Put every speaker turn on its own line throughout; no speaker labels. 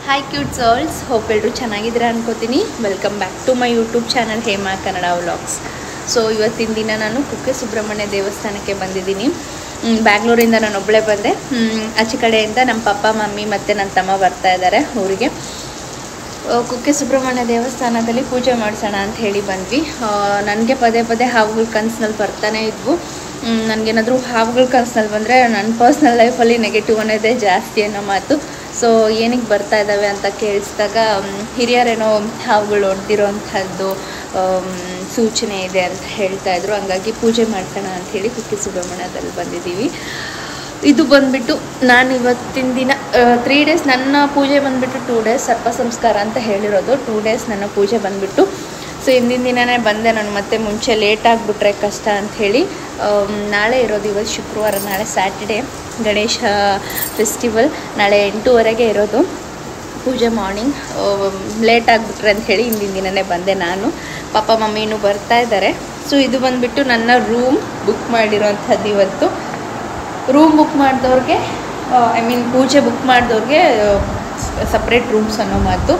hi cute souls hope ಎಲ್ಲರೂ ಚೆನ್ನಾಗಿದ್ದೀರಾ ಅನ್ಕೋತೀನಿ welcome back to my YouTube channel Hema Kannada vlogs so ಇವತ್ತಿನ ದಿನ ನಾನು ಕುಕ್ಕೆ ಸುಬ್ರಹ್ಮಣ್ಯ ದೇವಸ್ಥಾನಕ್ಕೆ ಬಂದಿದ್ದೀನಿ ಮ್, ಬ್ಯಾಂಗ್ಳೂರಿಂದ ನಾನು ಒಬ್ಬಳೇ ಬಂದೆ ಮ್, ಆಚೆ ಕಡೆಯಿಂದ ನಮ್ಮ ಪಪ್ಪ ಮಮ್ಮಿ ಮತ್ತು ನನ್ನ ತಮ್ಮ ಬರ್ತಾ ಇದ್ದಾರೆ ಊರಿಗೆ ಆ, ಕುಕ್ಕೆ ಸುಬ್ರಹ್ಮಣ್ಯ ದೇವಸ್ಥಾನದಲ್ಲಿ ಪೂಜೆ ಮಾಡಿಸೋಣ ಅಂತ ಹೇಳಿ ಬಂದ್ವಿ ನನಗೆ ಪದೇ ಪದೇ ಹಾವುಗಳ ಕನಸಿನಲ್ಲಿ ಬರ್ತಾನೆ ಇದ್ವು ನನಗೇನಾದರೂ ಹಾವುಗಳ ಕನಸಿನಲ್ಲಿ ಬಂದರೆ ನನ್ನ ಪರ್ಸ್ನಲ್ ಲೈಫಲ್ಲಿ ನೆಗೆಟಿವ್ ಅನ್ನೋದೇ ಜಾಸ್ತಿ ಅನ್ನೋ ಮಾತು ಸೊ ಏನಕ್ಕೆ ಬರ್ತಾ ಇದ್ದಾವೆ ಅಂತ ಕೇಳಿಸಿದಾಗ ಮ್, ಹಿರಿಯರೇನೋ ಹಾವುಗಳು ಹೊಡೆದಿರೋ ಅಂಥದ್ದು ಸೂಚನೆ ಇದೆ ಅಂತ ಹೇಳ್ತಾ ಇದ್ರು ಹಂಗಾಗಿ ಪೂಜೆ ಮಾಡ್ಸೋಣ ಅಂತ ಹೇಳಿ ಕುಕ್ಕೆ ಸುಬ್ರಹ್ಮಣ್ಯದಲ್ಲಿ ಬಂದಿದ್ದೀವಿ ಇದು ಬಂದ್ಬಿಟ್ಟು ನಾನು ಇವತ್ತಿನ ದಿನ ತ್ರೀ ಡೇಸ್ ನನ್ನ ಪೂಜೆ ಬಂದ್ಬಿಟ್ಟು ಟೂ ಡೇಸ್ ಸರ್ಪ ಸಂಸ್ಕಾರ ಅಂತ ಹೇಳಿರೋದು ಟೂ ಡೇಸ್ ನನ್ನ ಪೂಜೆ ಬಂದ್ಬಿಟ್ಟು ಸೊ ಹಿಂದಿನ ದಿನನೇ ಬಂದೆ ನಾನು ಮತ್ತೆ ಮುಂಚೆ ಲೇಟ್ ಆಗಿಬಿಟ್ರೆ ಕಷ್ಟ ಅಂಥೇಳಿ ನಾಳೆ ಇರೋದು ಇವತ್ತು ಶುಕ್ರವಾರ ನಾಳೆ ಸ್ಯಾಟರ್ಡೇ ಗಣೇಶ ಫೆಸ್ಟಿವಲ್ ನಾಳೆ ಎಂಟೂವರೆಗೆ ಇರೋದು ಪೂಜೆ ಮಾರ್ನಿಂಗ್ ಲೇಟ್ ಆಗಿಬಿಟ್ರೆ ಅಂತ ಹೇಳಿ ಹಿಂದಿನ ದಿನನೇ ಬಂದೆ ನಾನು ಪಾಪ ಮಮ್ಮಿನೂ ಬರ್ತಾ ಇದ್ದಾರೆ ಸೊ ಇದು ಬಂದ್ಬಿಟ್ಟು ನನ್ನ ರೂಮ್ ಬುಕ್ ಮಾಡಿರೋಂಥದ್ದು ಇವತ್ತು ರೂಮ್ ಬುಕ್ ಮಾಡಿದವ್ರಿಗೆ ಐ ಮೀನ್ ಪೂಜೆ ಬುಕ್ ಮಾಡಿದವ್ರಿಗೆ ಸಪ್ರೇಟ್ ರೂಮ್ಸ್ ಅನ್ನೋ ಮಾತು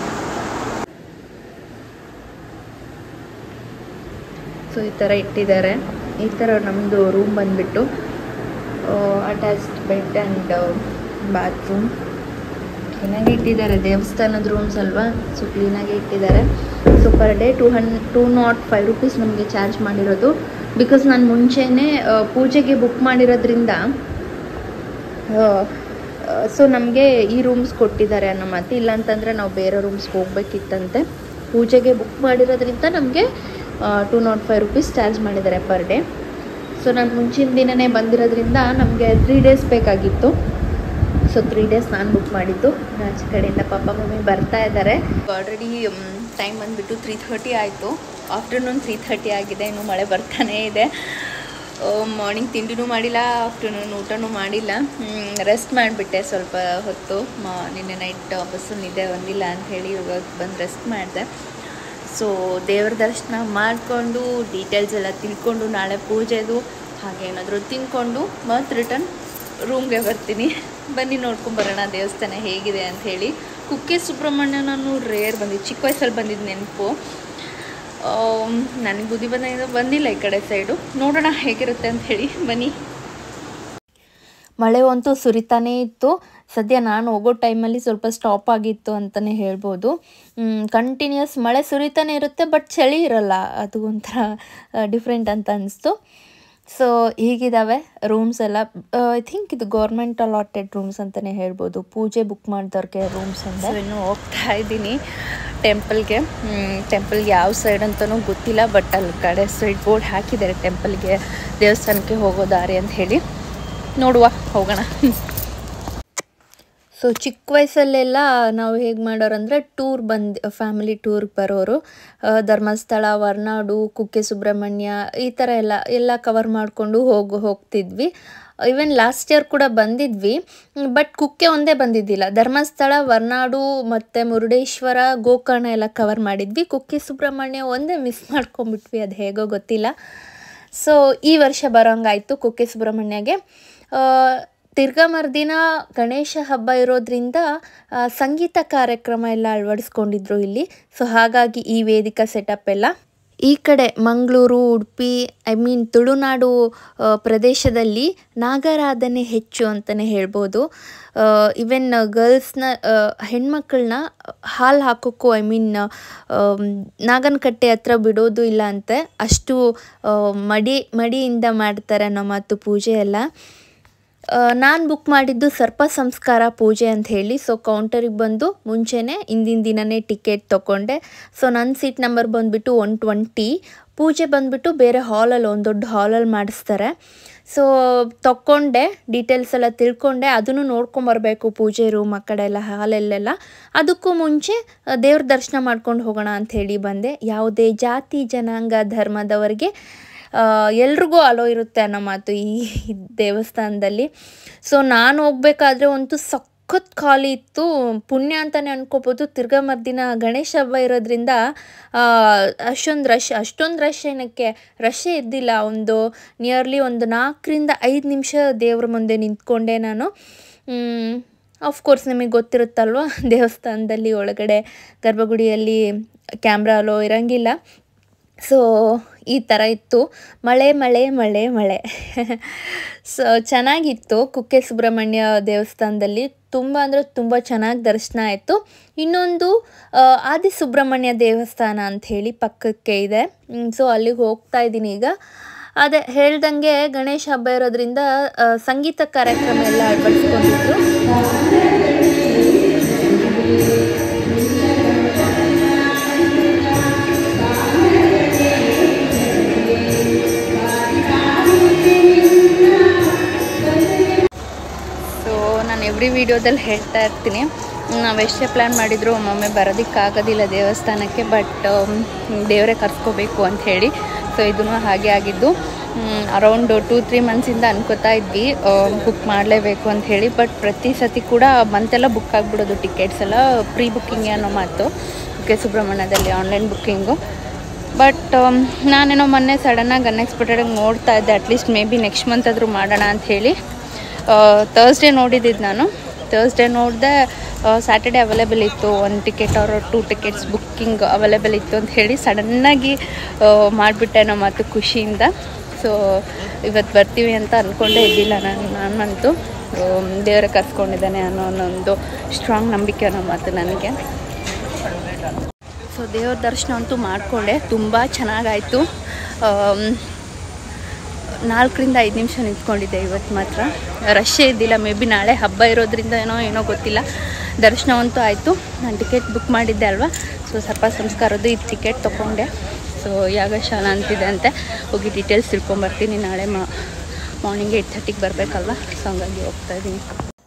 ಸೊ ಈ ಥರ ಇಟ್ಟಿದ್ದಾರೆ ಈ ಥರ ನಮ್ಮದು ರೂಮ್ ಬಂದುಬಿಟ್ಟು ಅಟ್ಯಾಚ್ಡ್ ಬೆಡ್ ಆ್ಯಂಡ್ ಬಾತ್ರೂಮ್ ಕ್ಲೀನಾಗಿ ಇಟ್ಟಿದ್ದಾರೆ ದೇವಸ್ಥಾನದ ರೂಮ್ಸ್ ಅಲ್ವಾ ಸೊ ಕ್ಲೀನಾಗಿ ಇಟ್ಟಿದ್ದಾರೆ so per day two hun two nought five rupees ನಮಗೆ ಚಾರ್ಜ್ ಮಾಡಿರೋದು ಬಿಕಾಸ್ ನಾನು ಮುಂಚೆನೇ ಆ, ಪೂಜೆಗೆ ಬುಕ್ ಮಾಡಿರೋದ್ರಿಂದ ಸೊ ನಮಗೆ ಈ ರೂಮ್ಸ್ ಕೊಟ್ಟಿದ್ದಾರೆ ಅನ್ನೋ ಮಾತು ಇಲ್ಲಾಂತಂದರೆ ನಾವು ಬೇರೆ ರೂಮ್ಸ್ಗೆ ಹೋಗ್ಬೇಕಿತ್ತಂತೆ ಪೂಜೆಗೆ ಬುಕ್ ಮಾಡಿರೋದ್ರಿಂದ ನಮಗೆ two nought five rupees charge ಮಾಡಿದ್ದಾರೆ ಪರ್ ಡೇ ಸೊ ನಾನು ಮುಂಚಿನ ದಿನನೇ ಬಂದಿರೋದ್ರಿಂದ ನಮಗೆ ತ್ರೀ ಡೇಸ್ ಬೇಕಾಗಿತ್ತು ಸೊ ತ್ರೀ ಡೇಸ್ ನಾನು ಬುಕ್ ಮಾಡಿದ್ದು ಆಚೆ ಕಡೆಯಿಂದ ಪಾಪ ಮಮ್ಮಿ ಬರ್ತಾ ಇದ್ದಾರೆ ಆಲ್ರೆಡಿ ಟೈಮ್ ಬಂದುಬಿಟ್ಟು ತ್ರೀ ಥರ್ಟಿ ಆಯಿತು ಆಫ್ಟರ್ನೂನ್ ತ್ರೀ ಥರ್ಟಿ ಆಗಿದೆ ಇನ್ನು ಮಳೆ ಬರ್ತಾನೇ ಇದೆ ಮಾರ್ನಿಂಗ್ ತಿಂಡಿನೂ ಮಾಡಿಲ್ಲ ಆಫ್ಟರ್ನೂನ್ ಊಟನೂ ಮಾಡಿಲ್ಲ ರೆಸ್ಟ್ ಮಾಡಿಬಿಟ್ಟೆ ಸ್ವಲ್ಪ ಹೊತ್ತು ಮಾ ನಿನ್ನೆ ನೈಟ್ ಬಸ್ಸು ನಿದ್ದೆ ಬಂದಿಲ್ಲ ಅಂತ ಹೇಳಿ ಇವಾಗ ಬಂದು ರೆಸ್ಟ್ ಮಾಡಿದೆ ಸೊ ದೇವ್ರ ದರ್ಶನ ಮಾಡಿಕೊಂಡು ಡೀಟೇಲ್ಸ್ ಎಲ್ಲ ತಿಳ್ಕೊಂಡು ನಾಳೆ ಪೂಜೆದು ಹಾಗೆ ಏನಾದರೂ ತಿನ್ಕೊಂಡು ಮತ್ತೆ ರಿಟರ್ನ್ ರೂಮ್ಗೆ ಬರ್ತೀನಿ ಬನ್ನಿ ನೋಡ್ಕೊಂಬರೋಣ ದೇವಸ್ಥಾನ ಹೇಗಿದೆ ಅಂತ ಹೇಳಿ ಕುಕ್ಕೆ ಸುಬ್ರಹ್ಮಣ್ಯ ನಾನು ರೇರ್ ಬಂದಿದ್ದು ಚಿಕ್ಕ ವಯಸ್ಸಲ್ಲಿ ಬಂದಿದ್ದು ನೆನಪು ನನಗೆ ಬುದ್ಧಿ ಬಂದಾಗಿಂದ ಬಂದಿಲ್ಲ ಈ ಕಡೆ ಸೈಡು ನೋಡೋಣ ಹೇಗಿರುತ್ತೆ ಅಂತ ಹೇಳಿ ಬನ್ನಿ ಮಳೆ ಅಂತೂ ಸುರಿತಾನೇ ಇತ್ತು ಸದ್ಯ ನಾನು ಹೋಗೋ ಟೈಮಲ್ಲಿ ಸ್ವಲ್ಪ ಸ್ಟಾಪ್ ಆಗಿತ್ತು ಅಂತಲೇ ಹೇಳ್ಬೋದು ಕಂಟಿನ್ಯೂಸ್ ಮಳೆ ಸುರಿತಾನೆ ಇರುತ್ತೆ ಬಟ್ ಚಳಿ ಇರಲ್ಲ ಅದು ಒಂಥರ ಡಿಫ್ರೆಂಟ್ ಅಂತ ಅನಿಸ್ತು ಸೊ ಹೀಗಿದ್ದಾವೆ ರೂಮ್ಸ್ ಎಲ್ಲ ಐ ಥಿಂಕ್ ಇದು ಗೌರ್ಮೆಂಟ್ ಅಲಾಟೆಡ್ ರೂಮ್ಸ್ ಅಂತಲೇ ಹೇಳ್ಬೋದು ಪೂಜೆ ಬುಕ್ ಮಾಡಿದವ್ರಿಗೆ ರೂಮ್ಸ್ ಅಂತ ಇನ್ನು ಹೋಗ್ತಾ ಇದ್ದೀನಿ ಟೆಂಪಲ್ಗೆ ಟೆಂಪಲ್ಗೆ ಯಾವ ಸೈಡ್ ಅಂತಲೂ ಗೊತ್ತಿಲ್ಲ ಬಟ್ ಅಲ್ಲಿ ಕಡೆ ಸೈಡ್ ಬೋರ್ಡ್ ಹಾಕಿದ್ದಾರೆ ಟೆಂಪಲ್ಗೆ ದೇವಸ್ಥಾನಕ್ಕೆ ಹೋಗೋ ದಾರಿ ಅಂತ ಹೇಳಿ ನೋಡುವ ಹೋಗೋಣ ಸೊ ಚಿಕ್ಕ ವಯಸ್ಸಲ್ಲೆಲ್ಲ ನಾವು ಹೇಗೆ ಮಾಡೋರು ಅಂದರೆ ಟೂರ್ ಬಂದು ಫ್ಯಾಮಿಲಿ ಟೂರ್ಗೆ ಬರೋರು ಆ, ಧರ್ಮಸ್ಥಳ ಹೊರ್ನಾಡು ಕುಕ್ಕೆ ಸುಬ್ರಹ್ಮಣ್ಯ ಈ ಥರ ಎಲ್ಲ ಎಲ್ಲ ಕವರ್ ಮಾಡಿಕೊಂಡು ಹೋಗಿ ಹೋಗ್ತಿದ್ವಿ ಈವನ್ ಲಾಸ್ಟ್ ಇಯರ್ ಕೂಡ ಬಂದಿದ್ವಿ ಬಟ್ ಕುಕ್ಕೆ ಒಂದೇ ಬಂದಿದ್ದಿಲ್ಲ ಧರ್ಮಸ್ಥಳ ಹೊರ್ನಾಡು ಮತ್ತು ಮುರುಡೇಶ್ವರ ಗೋಕರ್ಣ ಎಲ್ಲ ಕವರ್ ಮಾಡಿದ್ವಿ ಕುಕ್ಕೆ ಸುಬ್ರಹ್ಮಣ್ಯ ಒಂದೇ ಮಿಸ್ ಮಾಡ್ಕೊಂಬಿಟ್ವಿ ಅದು ಹೇಗೋ ಗೊತ್ತಿಲ್ಲ ಸೊ ಈ ವರ್ಷ ಬರೋಂಗಾಯಿತು ಕುಕ್ಕೆ ಸುಬ್ರಹ್ಮಣ್ಯಗೆ ಆ, ತಿರ್ಗಾ ಮರುದಿನ ಗಣೇಶ ಹಬ್ಬ ಇರೋದ್ರಿಂದ ಆ, ಸಂಗೀತ ಕಾರ್ಯಕ್ರಮ ಎಲ್ಲ ಅಳವಡಿಸ್ಕೊಂಡಿದ್ರು ಇಲ್ಲಿ ಸೊ ಹಾಗಾಗಿ ಈ ವೇದಿಕಾ ಸೆಟಪ್ ಎಲ್ಲ ಈ ಕಡೆ ಮಂಗಳೂರು ಉಡುಪಿ ಐ ಮೀನ್ ತುಳುನಾಡು ಆ, ಪ್ರದೇಶದಲ್ಲಿ ನಾಗಾರಾಧನೆ ಹೆಚ್ಚು ಅಂತಲೇ ಹೇಳ್ಬೋದು ಈವನ್ ಗರ್ಲ್ಸ್ನ ಹೆಣ್ಮಕ್ಳನ್ನ ಹಾಲು ಹಾಕೋಕ್ಕೂ ಐ ಮೀನ್ ನಾಗನ ಕಟ್ಟೆ ಹತ್ರ ಬಿಡೋದು ಇಲ್ಲ ಅಂತೆ ಅಷ್ಟು ಆ, ಮಡಿ ಮಡಿಯಿಂದ ಮಾಡ್ತಾರೆ ಅನ್ನೋ ಮಾತು ಪೂಜೆ ಎಲ್ಲ ನಾನು ಬುಕ್ ಮಾಡಿದ್ದು ಸರ್ಪ ಸಂಸ್ಕಾರ ಪೂಜೆ ಅಂತ ಹೇಳಿ ಸೊ ಕೌಂಟರಿಗೆ ಬಂದು ಮುಂಚೆನೇ ಹಿಂದಿನ ದಿನನೇ ಟಿಕೆಟ್ ತೊಗೊಂಡೆ ಸೊ ನನ್ನ ಸೀಟ್ ನಂಬರ್ ಬಂದುಬಿಟ್ಟು ಒನ್ ಟ್ವೆಂಟಿ ಪೂಜೆ ಬಂದುಬಿಟ್ಟು ಬೇರೆ ಹಾಲಲ್ಲಿ ಒಂದು ದೊಡ್ಡ ಹಾಲಲ್ಲಿ ಮಾಡಿಸ್ತಾರೆ ಸೊ ತಗೊಂಡೆ ಡೀಟೇಲ್ಸ್ ಎಲ್ಲ ತಿಳ್ಕೊಂಡೆ ಅದನ್ನು ನೋಡ್ಕೊಂಬರ್ಬೇಕು ಪೂಜೆ ರೂಮ್ ಆ ಕಡೆ ಎಲ್ಲ ಹಾಲಲ್ಲೆಲ್ಲ ಅದಕ್ಕೂ ಮುಂಚೆ ಆ, ದೇವ್ರ ದರ್ಶನ ಮಾಡ್ಕೊಂಡು ಹೋಗೋಣ ಅಂತ ಹೇಳಿ ಬಂದೆ ಯಾವುದೇ ಜಾತಿ ಜನಾಂಗ ಧರ್ಮದವರಿಗೆ ಎಲ್ರಿಗೂ ಅಲೋ ಇರುತ್ತೆ ಅನ್ನೋ ಮಾತು ಈ ದೇವಸ್ಥಾನದಲ್ಲಿ ಸೊ ನಾನು ಹೋಗ್ಬೇಕಾದ್ರೆ ಅಂತೂ ಸಖತ್ ಖಾಲಿ ಇತ್ತು ಪುಣ್ಯ ಅಂತಲೇ ಅನ್ಕೋಬೋದು ತಿರ್ಗಾ ಮರ್ದಿನ ಗಣೇಶ ಹಬ್ಬ ಇರೋದ್ರಿಂದ ಅಷ್ಟೊಂದು ರಶ್ ಅಷ್ಟೊಂದು ರಶ್ ಏನಕ್ಕೆ ರಶ್ಶೇ ಇದ್ದಿಲ್ಲ ಒಂದು ನಿಯರ್ಲಿ ಒಂದು ನಾಲ್ಕರಿಂದ ಐದು ನಿಮಿಷ ದೇವ್ರ ಮುಂದೆ ನಿಂತ್ಕೊಂಡೆ ನಾನು ಆಫ್ಕೋರ್ಸ್ ನಿಮಗೆ ಗೊತ್ತಿರುತ್ತಲ್ವ ದೇವಸ್ಥಾನದಲ್ಲಿ ಒಳಗಡೆ ಗರ್ಭಗುಡಿಯಲ್ಲಿ ಕ್ಯಾಮ್ರಾ ಅಲೋ ಇರೋಂಗಿಲ್ಲ ಸೊ ಈ ಥರ ಇತ್ತು ಮಳೆ ಮಳೆ ಮಳೆ ಮಳೆ ಸೊ ಚೆನ್ನಾಗಿತ್ತು ಕುಕ್ಕೆ ಸುಬ್ರಹ್ಮಣ್ಯ ದೇವಸ್ಥಾನದಲ್ಲಿ ತುಂಬ ಅಂದರೆ ತುಂಬ ಚೆನ್ನಾಗಿ ದರ್ಶನ ಆಯಿತು ಇನ್ನೊಂದು ಆ, ಆದಿ ಸುಬ್ರಹ್ಮಣ್ಯ ದೇವಸ್ಥಾನ ಅಂಥೇಳಿ ಪಕ್ಕಕ್ಕೆ ಇದೆ ಸೊ ಅಲ್ಲಿಗೆ ಹೋಗ್ತಾ ಇದ್ದೀನಿ ಈಗ ಅದೇ ಹೇಳ್ದಂಗೆ ಗಣೇಶ ಹಬ್ಬ ಇರೋದ್ರಿಂದ ಆ, ಸಂಗೀತ ಕಾರ್ಯಕ್ರಮ ಎಲ್ಲ ಅಳವಡಿಸ್ಕೊಂಡಿದ್ರು ಸೊ ನಾನು ಎವ್ರಿ ವಿಡಿಯೋದಲ್ಲಿ ಹೇಳ್ತಾ ಇರ್ತೀನಿ ನಾವು ಎಷ್ಟೇ ಪ್ಲ್ಯಾನ್ ಮಾಡಿದ್ರು ಒಮ್ಮೊಮ್ಮೆ ಬರೋದಕ್ಕಾಗೋದಿಲ್ಲ ದೇವಸ್ಥಾನಕ್ಕೆ ಬಟ್ ದೇವರೇ ಕರ್ಸ್ಕೋಬೇಕು ಅಂತ ಹೇಳಿ ಸೊ ಇದನ್ನು ಹಾಗೆ ಆಗಿದ್ದು ಅರೌಂಡ್ ಟೂ ತ್ರೀ ಮಂತ್ಸಿಂದ ಅನ್ಕೋತಾ ಇದ್ವಿ ಬುಕ್ ಮಾಡಲೇಬೇಕು ಅಂತ ಹೇಳಿ ಬಟ್ ಪ್ರತಿ ಸತಿ ಕೂಡ ಮಂತೆಲ್ಲ ಬುಕ್ ಆಗಿಬಿಡೋದು ಟಿಕೆಟ್ಸ್ ಎಲ್ಲ ಪ್ರೀ ಬುಕ್ಕಿಂಗ್ ಅನ್ನೋ ಮಾತು ಕೆ ಸುಬ್ರಹ್ಮಣ್ಯದಲ್ಲಿ ಆನ್ಲೈನ್ ಬುಕ್ಕಿಂಗು ಬಟ್ ನಾನೇನೋ ಮೊನ್ನೆ ಸಡನ್ನಾಗಿ ಅನ್ಎಕ್ಸ್ಪೆಕ್ಟೆಡಾಗಿ ನೋಡ್ತಾ ಇದ್ದೆ at least may be next month ಆದರೂ ಮಾಡೋಣ ಅಂತ ಹೇಳಿ ತರ್ಸ್ಡೇ ನೋಡಿದ್ದಿದ್ದು ನಾನು ತರ್ಸ್ಡೇ ನೋಡಿದೆ ಸ್ಯಾಟರ್ಡೇ ಅವೈಲೇಬಲ್ ಇತ್ತು ಒನ್ ಟಿಕೆಟ್ ಅವ್ರ ಟೂ ಟಿಕೆಟ್ಸ್ ಬುಕ್ಕಿಂಗ್ ಅವೈಲೇಬಲ್ ಇತ್ತು ಅಂತ ಹೇಳಿ ಸಡನ್ನಾಗಿ ಮಾಡಿಬಿಟ್ಟೆ ನಮ್ಮ ಮಾತು ಖುಷಿಯಿಂದ ಸೊ ಇವತ್ತು ಬರ್ತೀವಿ ಅಂತ ಅಂದ್ಕೊಂಡೇ ಇದ್ದಿಲ್ಲ ನಾನು ನಾನಂತೂ ದೇವರ ಕರ್ಸ್ಕೊಂಡಿದ್ದಾನೆ ಅನ್ನೋ ಒಂದು ಸ್ಟ್ರಾಂಗ್ ನಂಬಿಕೆ ಅನ್ನೋ ಮಾತು ನನಗೆ ಸೊ ದೇವ್ರ ದರ್ಶನ ಅಂತೂ ಮಾಡಿಕೊಂಡೆ ತುಂಬ ಚೆನ್ನಾಗಾಯಿತು ನಾಲ್ಕರಿಂದ ಐದು ನಿಮಿಷ ನಿಂತ್ಕೊಂಡಿದ್ದೆ ಇವತ್ತು ಮಾತ್ರ ರಶ್ಶೇ ಇದ್ದಿಲ್ಲ ಮೇ ಬಿ ನಾಳೆ ಹಬ್ಬ ಇರೋದ್ರಿಂದ ಏನೋ ಏನೋ ಗೊತ್ತಿಲ್ಲ ದರ್ಶನವಂತೂ ಆಯಿತು ನಾನು ಟಿಕೆಟ್ ಬುಕ್ ಮಾಡಿದ್ದೆ ಅಲ್ವಾ ಸೊ ಸರ್ಪ ಸಂಸ್ಕಾರದ್ದು ಈ ಟಿಕೆಟ್ ತೊಗೊಂಡೆ ಸೊ ಯಾಗಶಾಲ ಅಂತಿದೆ ಅಂತೆ ಹೋಗಿ ಡೀಟೇಲ್ಸ್ ತಿಳ್ಕೊಂಬರ್ತೀನಿ ನಾಳೆ ಮಾರ್ನಿಂಗ್ ಏಯ್ಟ್ ಥರ್ಟಿಗೆ ಬರಬೇಕಲ್ವ ಸೊ ಹಂಗಾಗಿ ಹೋಗ್ತಾ ಇದ್ದೀನಿ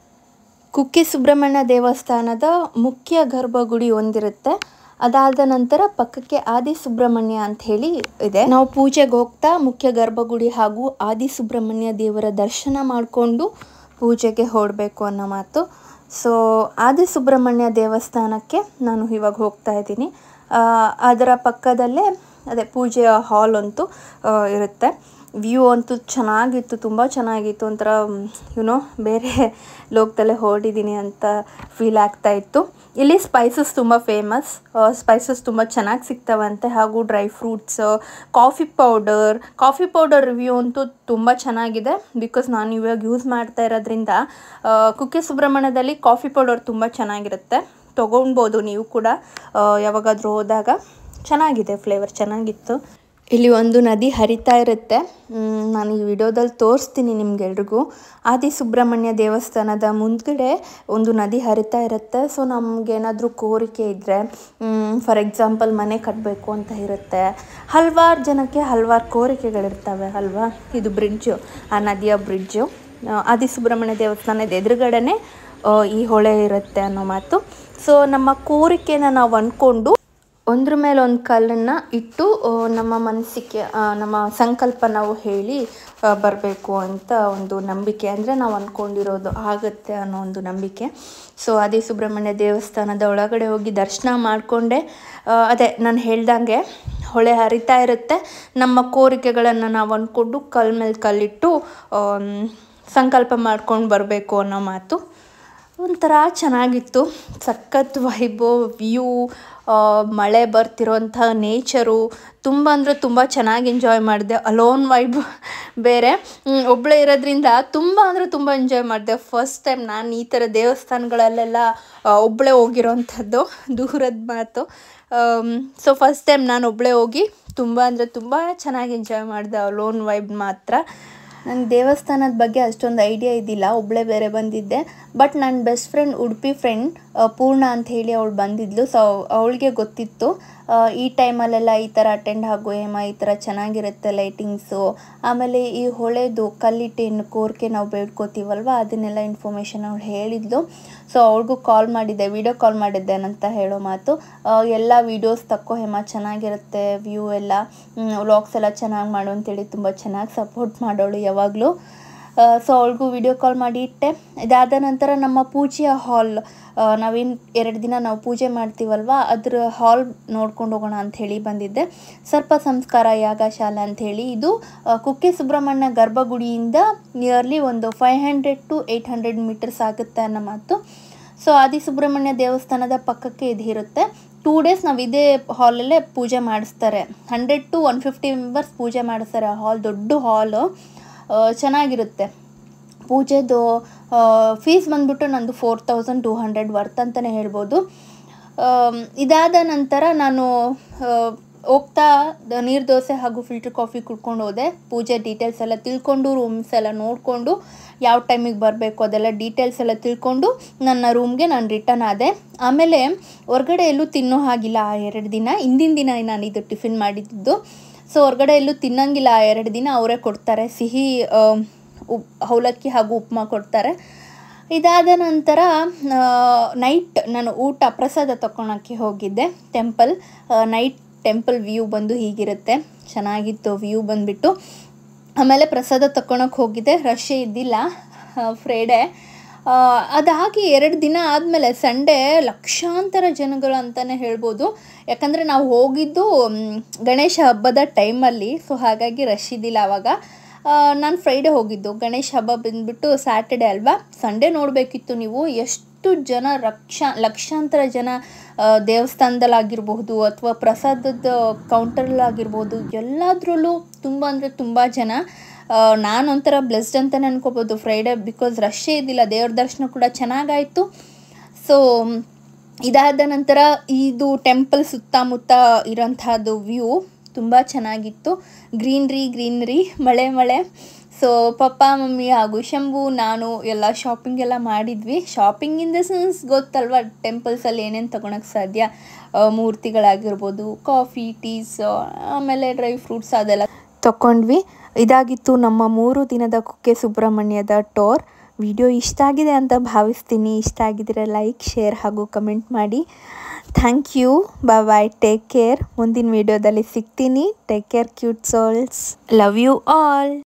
ಕುಕ್ಕೆ ಸುಬ್ರಹ್ಮಣ್ಯ ದೇವಸ್ಥಾನದ ಮುಖ್ಯ ಗರ್ಭಗುಡಿ ಒಂದಿರುತ್ತೆ ಅದಾದ ನಂತರ ಪಕ್ಕಕ್ಕೆ ಆದಿ ಸುಬ್ರಹ್ಮಣ್ಯ ಅಂತ ಹೇಳಿ ಇದೆ ನಾವು ಪೂಜೆಗೆ ಹೋಗ್ತಾ ಮುಖ್ಯ ಗರ್ಭಗುಡಿ ಹಾಗೂ ಆದಿ ಸುಬ್ರಹ್ಮಣ್ಯ ದೇವರ ದರ್ಶನ ಮಾಡಿಕೊಂಡು ಪೂಜೆಗೆ ಹೊರಡಬೇಕು ಅನ್ನೋ ಮಾತು ಸೊ ಆದಿ ಸುಬ್ರಹ್ಮಣ್ಯ ದೇವಸ್ಥಾನಕ್ಕೆ ನಾನು ಇವಾಗ ಹೋಗ್ತಾ ಇದ್ದೀನಿ ಆ, ಅದರ ಪಕ್ಕದಲ್ಲೇ ಅದೇ ಪೂಜೆಯ ಹಾಲ್ ಅಂತೂ ಆ, ಇರುತ್ತೆ ವ್ಯೂ ಅಂತೂ ಚೆನ್ನಾಗಿತ್ತು ತುಂಬ ಚೆನ್ನಾಗಿತ್ತು ಒಂಥರ ಯುನೋ ಬೇರೆ ಲೋಕದಲ್ಲೇ ಹೊರಟಿದ್ದೀನಿ ಅಂತ ಫೀಲ್ ಆಗ್ತಾ ಇತ್ತು ಇಲ್ಲಿ ಸ್ಪೈಸಸ್ ತುಂಬ ಫೇಮಸ್ ಸ್ಪೈಸಸ್ ತುಂಬ ಚೆನ್ನಾಗಿ ಸಿಗ್ತವಂತೆ ಹಾಗೂ dry fruits coffee powder coffee powder review ಅಂತೂ ತುಂಬ ಚೆನ್ನಾಗಿದೆ ಬಿಕಾಸ್ ನಾನು ಇವಾಗ ಯೂಸ್ ಮಾಡ್ತಾ ಇರೋದ್ರಿಂದ ಆ, ಕುಕ್ಕೆ ಸುಬ್ರಹ್ಮಣ್ಯದಲ್ಲಿ ಕಾಫಿ ಪೌಡರ್ ತುಂಬ ಚೆನ್ನಾಗಿರುತ್ತೆ ತೊಗೊಳ್ಬೋದು ನೀವು ಕೂಡ ಆ, ಯಾವಾಗಾದರೂ ಹೋದಾಗ ಚೆನ್ನಾಗಿದೆ ಫ್ಲೇವರ್ ಚೆನ್ನಾಗಿತ್ತು ಇಲ್ಲಿ ಒಂದು ನದಿ ಹರಿತಾ ಇರುತ್ತೆ ಮ್, ನಾನು ಈ ವಿಡಿಯೋದಲ್ಲಿ ತೋರಿಸ್ತೀನಿ ನಿಮ್ಗೆಲ್ರಿಗೂ ಆದಿ ಸುಬ್ರಹ್ಮಣ್ಯ ದೇವಸ್ಥಾನದ ಮುಂದ್ಗಡೆ ಒಂದು ನದಿ ಹರಿತಾ ಇರುತ್ತೆ ಸೊ ನಮಗೇನಾದರೂ ಕೋರಿಕೆ ಇದ್ದರೆ ಫಾರ್ ಎಕ್ಸಾಂಪಲ್ ಮನೆ ಕಟ್ಟಬೇಕು ಅಂತ ಇರುತ್ತೆ ಹಲವಾರು ಜನಕ್ಕೆ ಹಲವಾರು ಕೋರಿಕೆಗಳಿರ್ತವೆ ಅಲ್ವಾ ಇದು ಬ್ರಿಡ್ಜು ಆ ನದಿಯ ಬ್ರಿಡ್ಜು ಆದಿ ಸುಬ್ರಹ್ಮಣ್ಯ ದೇವಸ್ಥಾನದ ಎದುರುಗಡೆನೆ ಆ, ಈ ಹೊಳೆ ಇರುತ್ತೆ ಅನ್ನೋ ಮಾತು ಸೊ ನಮ್ಮ ಕೋರಿಕೆನ ನಾವು ಅಂದ್ಕೊಂಡು ಒಂದ್ರ ಮೇಲೆ ಒಂದು ಕಲ್ಲನ್ನು ಇಟ್ಟು ಆ, ನಮ್ಮ ಮನಸ್ಸಿಗೆ ಆ, ನಮ್ಮ ಸಂಕಲ್ಪ ನಾವು ಹೇಳಿ ಬರಬೇಕು ಅಂತ ಒಂದು ನಂಬಿಕೆ ಅಂದರೆ ನಾವು ಅಂದ್ಕೊಂಡಿರೋದು ಆಗುತ್ತೆ ಅನ್ನೋ ಒಂದು ನಂಬಿಕೆ ಸೊ ಆದಿ ಸುಬ್ರಹ್ಮಣ್ಯ ದೇವಸ್ಥಾನದ ಒಳಗಡೆ ಹೋಗಿ ದರ್ಶನ ಮಾಡಿಕೊಂಡೆ ಅದೇ ನಾನು ಹೇಳ್ದಂಗೆ ಹೊಳೆ ಹರಿತಾ ಇರುತ್ತೆ ನಮ್ಮ ಕೋರಿಕೆಗಳನ್ನು ನಾವು ಅಂದ್ಕೊಂಡು ಕಲ್ ಮೇಲೆ ಕಲ್ಲಿಟ್ಟು ಆಮ್, ಸಂಕಲ್ಪ ಮಾಡ್ಕೊಂಡು ಬರಬೇಕು ಅನ್ನೋ ಮಾತು ಒಂಥರ ಚೆನ್ನಾಗಿತ್ತು ಸಖತ್ ವೈಬು ವ್ಯೂ ಮಳೆ ಬರ್ತಿರೋಂಥ ನೇಚರು ತುಂಬ ಅಂದರೆ ತುಂಬ ಚೆನ್ನಾಗಿ ಎಂಜಾಯ್ ಮಾಡಿದೆ ಅಲೋನ್ ವೈಬ್ ಬೇರೆ ಹ್ಮ್, ಒಬ್ಳೇ ಇರೋದ್ರಿಂದ ತುಂಬ ಅಂದರೆ ತುಂಬ ಎಂಜಾಯ್ ಮಾಡಿದೆ ಫಸ್ಟ್ ಟೈಮ್ ನಾನು ಈ ಥರ ದೇವಸ್ಥಾನಗಳಲ್ಲೆಲ್ಲ ಆ, ಒಬ್ಳೇ ಹೋಗಿರೋವಂಥದ್ದು ದೂರದ ಮಾತು ಸೊ ಫಸ್ಟ್ ಟೈಮ್ ನಾನು ಒಬ್ಳೇ ಹೋಗಿ ತುಂಬ ಅಂದರೆ ತುಂಬ ಚೆನ್ನಾಗಿ ಎಂಜಾಯ್ ಮಾಡಿದೆ ಅಲೋನ್ ವೈಬ್ ಮಾತ್ರ ನನಗೆ ದೇವಸ್ಥಾನದ ಬಗ್ಗೆ ಅಷ್ಟೊಂದು ಐಡಿಯಾ ಇದ್ದಿಲ್ಲ ಒಬ್ಬಳೇ ಬೇರೆ ಬಂದಿದ್ದೆ ಬಟ್ ನನ್ನ ಬೆಸ್ಟ್ ಫ್ರೆಂಡ್ ಉಡುಪಿ ಫ್ರೆಂಡ್ ಪೂರ್ಣ ಅಂತ ಹೇಳಿ ಅವಳು ಬಂದಿದ್ಲು ಸೊ ಅವಳಿಗೆ ಗೊತ್ತಿತ್ತು ಆ, ಈ ಟೈಮಲ್ಲೆಲ್ಲ ಈ ಥರ ಅಟೆಂಡ್ ಆಗೋ ಏಮ ಈ ಥರ ಚೆನ್ನಾಗಿರುತ್ತೆ ಲೈಟಿಂಗ್ಸು ಆಮೇಲೆ ಈ ಹೊಳೆದು ಕಲ್ಲಿಟ್ಟಿನ ಕೋರಿಕೆ ನಾವು ಬೇಡ್ಕೋತೀವಲ್ವ ಅದನ್ನೆಲ್ಲ ಇನ್ಫಾರ್ಮೇಷನ್ ಅವಳು ಹೇಳಿದ್ಲು ಸೊ ಅವಳಿಗೂ ಕಾಲ್ ಮಾಡಿದ್ದೆ ವಿಡಿಯೋ ಕಾಲ್ ಮಾಡಿದ್ದೆ ಅಂತ ಹೇಳೋ ಮಾತು ಆ, ಎಲ್ಲ ವೀಡಿಯೋಸ್ ತಕ್ಕೋ ಹೇಮ ಚೆನ್ನಾಗಿರುತ್ತೆ ವ್ಯೂ ಎಲ್ಲ ವ್ಲಾಗ್ಸ್ ಎಲ್ಲ ಚೆನ್ನಾಗಿ ಮಾಡು ಅಂತೇಳಿ ತುಂಬ ಚೆನ್ನಾಗಿ ಸಪೋರ್ಟ್ ಮಾಡೋಳು ಯಾವಾಗಲೂ ಸೊ ಅವಳಿಗೂ ವಿಡಿಯೋ ಕಾಲ್ ಮಾಡಿ ಇಟ್ಟೆ ಇದಾದ ನಂತರ ನಮ್ಮ ಪೂಜೆಯ ಹಾಲ್ ನಾವೇನು ಎರಡು ದಿನ ನಾವು ಪೂಜೆ ಮಾಡ್ತೀವಲ್ವ ಅದ್ರ ಹಾಲ್ ನೋಡ್ಕೊಂಡು ಹೋಗೋಣ ಅಂತ ಹೇಳಿ ಬಂದಿದ್ದೆ ಸರ್ಪ ಸಂಸ್ಕಾರ ಯಾಗಶಾಲೆ ಅಂಥೇಳಿ ಇದು ಆ, ಕುಕ್ಕೆ ಸುಬ್ರಹ್ಮಣ್ಯ ಗರ್ಭಗುಡಿಯಿಂದ ನಿಯರ್ಲಿ ಒಂದು five hundred to eight hundred metres ಆಗುತ್ತೆ ಅನ್ನೋ ಮಾತು ಸೊ ಆದಿ ಸುಬ್ರಹ್ಮಣ್ಯ ದೇವಸ್ಥಾನದ ಪಕ್ಕಕ್ಕೆ ಇದು ಇರುತ್ತೆ ಟೂ ಡೇಸ್ ನಾವು ಇದೇ ಹಾಲಲ್ಲೇ ಪೂಜೆ ಮಾಡಿಸ್ತಾರೆ hundred to one fifty members ಪೂಜೆ ಮಾಡಿಸ್ತಾರೆ ಆ ಹಾಲ್ ದೊಡ್ಡ ಹಾಲು ಚೆನ್ನಾಗಿರುತ್ತೆ ಪೂಜೆದು ಫೀಸ್ ಬಂದ್ಬಿಟ್ಟು ನಂದು four thousand two hundred worth ಅಂತಲೇ ಹೇಳ್ಬೋದು ಆಮ್, ಇದಾದ ನಂತರ ನಾನು ಆ, ಹೋಗ್ತಾ ದ- ನೀರು ದೋಸೆ ಹಾಗೂ ಫಿಲ್ಟರ್ ಕಾಫಿ ಕುಡ್ಕೊಂಡು ಹೋದೆ ಪೂಜೆ ಡೀಟೇಲ್ಸ್ ಎಲ್ಲ ತಿಳ್ಕೊಂಡು ರೂಮ್ಸ್ ಎಲ್ಲ ನೋಡಿಕೊಂಡು ಯಾವ ಟೈಮಿಗೆ ಬರಬೇಕು ಅದೆಲ್ಲ ಡೀಟೇಲ್ಸ್ ಎಲ್ಲ ತಿಳ್ಕೊಂಡು ನನ್ನ ರೂಮ್ಗೆ ನಾನು ರಿಟರ್ನ್ ಆದೆ ಆಮೇಲೆ ಹೊರಗಡೆ ಎಲ್ಲೂ ತಿನ್ನೋ ಹಾಗಿಲ್ಲ ಆ ಎರಡು ದಿನ ಹಿಂದಿನ ದಿನ ನಾನು ಇದು ಟಿಫಿನ್ ಮಾಡಿದ್ದು ಸೊ ಹೊರಗಡೆ ಎಲ್ಲೂ ತಿನ್ನಂಗಿಲ್ಲ ಆ ಎರಡು ದಿನ ಅವರೇ ಕೊಡ್ತಾರೆ ಸಿಹಿ ಆ, ಉಪ್ ಅವಲಕ್ಕಿ ಹಾಗೂ ಉಪ್ಮಾ ಕೊಡ್ತಾರೆ ಇದಾದ ನಂತರ ನೈಟ್ ನಾನು ಊಟ ಪ್ರಸಾದ ತಗೊಳಕ್ಕೆ ಹೋಗಿದ್ದೆ ಟೆಂಪಲ್ ನೈಟ್ ಟೆಂಪಲ್ ವ್ಯೂ ಬಂದು ಹೀಗಿರುತ್ತೆ ಚೆನ್ನಾಗಿತ್ತು ವ್ಯೂ ಬಂದುಬಿಟ್ಟು ಆಮೇಲೆ ಪ್ರಸಾದ ತಗೊಳಕ್ಕೆ ಹೋಗಿದ್ದೆ ರಶ್ ಇದ್ದಿಲ್ಲ ಫ್ರೈಡೆ ಅದಾಗಿ ಎರಡು ದಿನ ಆದಮೇಲೆ ಸಂಡೇ ಲಕ್ಷಾಂತರ ಜನಗಳು ಅಂತಲೇ ಹೇಳ್ಬೋದು ಯಾಕಂದರೆ ನಾವು ಹೋಗಿದ್ದು ಮ್, ಗಣೇಶ ಹಬ್ಬದ ಟೈಮಲ್ಲಿ ಸೊ ಹಾಗಾಗಿ ರಶ್ ಇದ್ದಿಲ್ಲ ಆವಾಗ ನಾನು ಫ್ರೈಡೇ ಹೋಗಿದ್ದು ಗಣೇಶ ಹಬ್ಬ ಬಂದುಬಿಟ್ಟು ಸ್ಯಾಟರ್ಡೆ ಅಲ್ವಾ ಸಂಡೇ ನೋಡಬೇಕಿತ್ತು ನೀವು ಎಷ್ಟು ಜನ ಲಕ್ಷ ಲಕ್ಷಾಂತರ ಜನ ಆ, ದೇವಸ್ಥಾನದಲ್ಲಾಗಿರ್ಬಹುದು ಅಥವಾ ಪ್ರಸಾದದ ಕೌಂಟರಲ್ಲಾಗಿರ್ಬೋದು ಎಲ್ಲದರಲ್ಲೂ ತುಂಬ ಅಂದರೆ ತುಂಬ ಜನ ಆ, ನಾನೊಂಥರ ಬ್ಲೆಸ್ಡ್ ಅಂತಲೇ ಅನ್ಕೋಬೋದು ಫ್ರೈಡೇ ಬಿಕಾಸ್ ರಶ್ಶೇ ಇದ್ದಿಲ್ಲ ದೇವ್ರ ದರ್ಶನ ಕೂಡ ಚೆನ್ನಾಗಾಯಿತು ಸೊ ಇದಾದ ನಂತರ ಇದು ಟೆಂಪಲ್ ಸುತ್ತಮುತ್ತ ಇರೋಂಥದ್ದು ವ್ಯೂ ತುಂಬ ಚೆನ್ನಾಗಿತ್ತು ಗ್ರೀನ್ರಿ ಗ್ರೀನ್ರಿ ಮಳೆ ಮಳೆ ಸೊ ಪಪ್ಪ ಮಮ್ಮಿ ಹಾಗೂ ಶಂಭು ನಾನು ಎಲ್ಲ ಶಾಪಿಂಗ್ ಎಲ್ಲ ಮಾಡಿದ್ವಿ ಶಾಪಿಂಗ್ ಇನ್ ದ ಸೆನ್ಸ್ ಗೊತ್ತಲ್ವ ಟೆಂಪಲ್ಸಲ್ಲಿ ಏನೇನು ತೊಗೊಳಕ್ಕೆ ಸಾಧ್ಯ ಆ, ಮೂರ್ತಿಗಳಾಗಿರ್ಬೋದು ಕಾಫಿ ಟೀಸ್ ಆಮೇಲೆ ಡ್ರೈ ಫ್ರೂಟ್ಸ್ ಅದೆಲ್ಲ ತಗೊಂಡ್ವಿ ಇದಾಗಿತ್ತು ನಮ್ಮ ಮೂರು ದಿನದ ಕುಕ್ಕೆ ಸುಬ್ರಹ್ಮಣ್ಯದ ಟೋರ್ ವಿಡಿಯೋ ಇಷ್ಟ ಆಗಿದೆ ಅಂತ ಭಾವಿಸ್ತೀನಿ ಇಷ್ಟ ಆಗಿದ್ರೆ ಲೈಕ್ ಶೇರ್ ಹಾಗೂ ಕಮೆಂಟ್ ಮಾಡಿ thank you bye bye take care ಮುಂದಿನ ವಿಡಿಯೋದಲ್ಲಿ ಸಿಗ್ತೀನಿ take care cute souls love you all